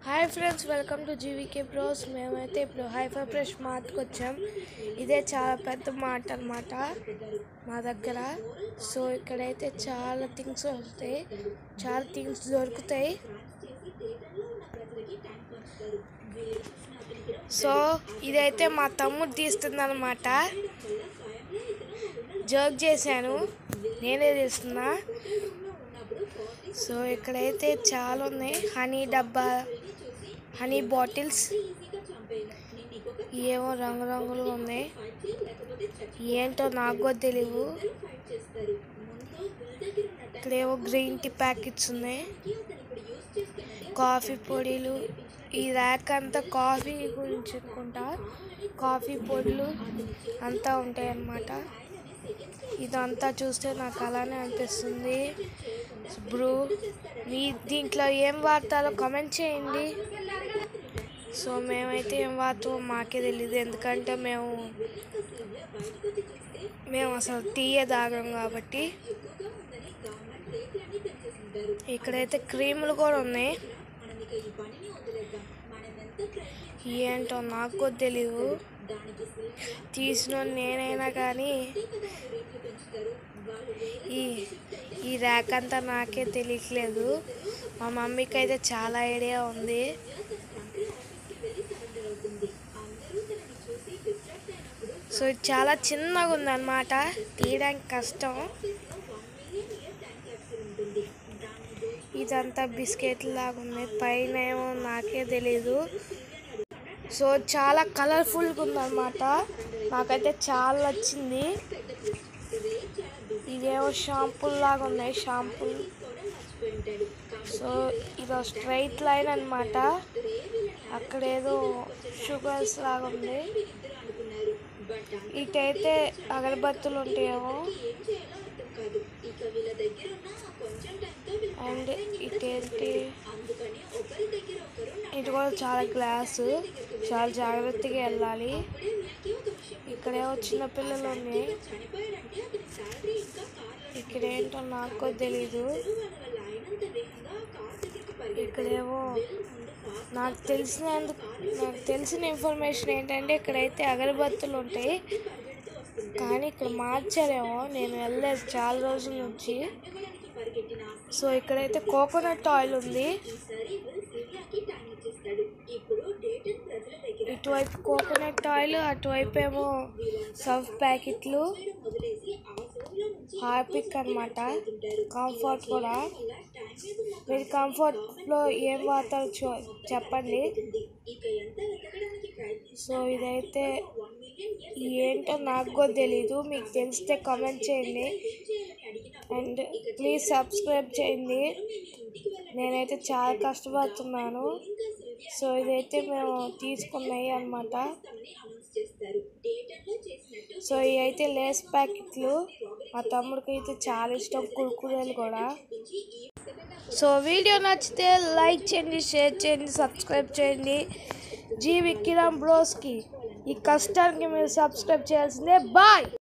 hi friends welcome to GVK bros మేమైతే ఇప్పుడు hi-fi fresh మార్ట్కి వచ్చాం ఇదే చాలా పెద్ద మార్ట్ అనమాట మా దగ్గర సో ఇక్కడైతే చాలా థింగ్స్ వస్తాయి చాలా థింగ్స్ దొరుకుతాయి సో ఇదైతే మా తమ్ముడు తీస్తుంది అనమాట జోక్ చేశాను నేనే తీస్తున్నా సో ఇక్కడైతే చాలా ఉన్నాయి హనీ డబ్బా హనీ బాటిల్స్ ఏమో రంగురంగులు ఉన్నాయి ఏంటో నాకు కూడా తెలియవు ఇక్కడేమో గ్రీన్ టీ ప్యాకెట్స్ ఉన్నాయి కాఫీ పొడిలు ఈ ర్యాక్ అంతా కాఫీ గురించి అనుకుంటా కాఫీ పొడులు అంతా ఉంటాయి అన్నమాట ఇదంతా చూస్తే నాకు అలానే అనిపిస్తుంది బ్రూ మీ దీంట్లో ఏం వాడతారో కామెంట్ చేయండి సో మేమైతే ఏం వాడతామో మాకే తెలియదు ఎందుకంటే మేము మేము అసలు టీయే తాగం కాబట్టి ఇక్కడైతే క్రీములు కూడా ఉన్నాయి ఏంటో నాకు కూడా తెలియదు తీసిన నేనైనా కానీ ఈ ఈ ర్యాక్ అంతా నాకే తెలియట్లేదు మా మమ్మీకి అయితే చాలా ఐడియా ఉంది సో ఇది చాలా చిన్నగా ఉందన్నమాట తీయడానికి కష్టం ఇదంతా బిస్కెట్ లాగా ఉంది పైన ఏమో నాకే తెలీదు సో చాలా కలర్ఫుల్గా ఉందన్నమాట నాకైతే చాలా నచ్చింది ఇదేమో షాంపూల్ లాగా ఉన్నాయి షాంపూల్ సో ఇది స్ట్రైట్ లైన్ అనమాట అక్కడ ఏదో షుగర్స్ లాగా ఉంది ఇటైతే అగరబత్తులు ఉంటాయేమో అండ్ ఇటేంటి ఇటు కూడా చాలా గ్లాసు చాలా జాగ్రత్తగా వెళ్ళాలి ఇక్కడేమో చిన్నపిల్లలు ఉన్నాయి ఇక్కడ ఏంటో నాకు కూడా తెలీదు ఇక్కడేమో నాకు తెలిసిన నాకు తెలిసిన ఇన్ఫర్మేషన్ ఏంటంటే ఇక్కడైతే అగరబత్తులు ఉంటాయి కానీ ఇక్కడ మార్చారేమో నేను వెళ్ళలేదు చాలా రోజుల నుంచి సో ఇక్కడైతే కోకోనట్ ఆయిల్ ఉంది ఇటువైపు కోకోనట్ ఆయిల్ అటువైపు ఏమో సర్ఫ్ ప్యాకెట్లు హార్పిక్ అనమాట కంఫర్ట్ కూడా మీరు కంఫర్ట్లో ఏం వాడతారో చూ చెప్పండి సో ఇదైతే ఏంటో నాకు కూడా తెలీదు మీకు తెలిస్తే కామెంట్ చేయండి అండ్ ప్లీజ్ సబ్స్క్రైబ్ చేయండి నేనైతే చాలా కష్టపడుతున్నాను సో ఇదైతే మేము తీసుకున్నాయి అనమాట సో ఇవి అయితే లేస్ ప్యాకెట్లు మా తమ్ముడికి అయితే చాలా ఇష్టం కురుకురేలు కూడా సో వీడియో నచ్చితే లైక్ చేయండి షేర్ చేయండి సబ్స్క్రైబ్ చేయండి జీ విక్కిరామ్ బ్రోస్కి ఈ కష్టానికి మీరు సబ్స్క్రైబ్ చేయాల్సిందే బాయ్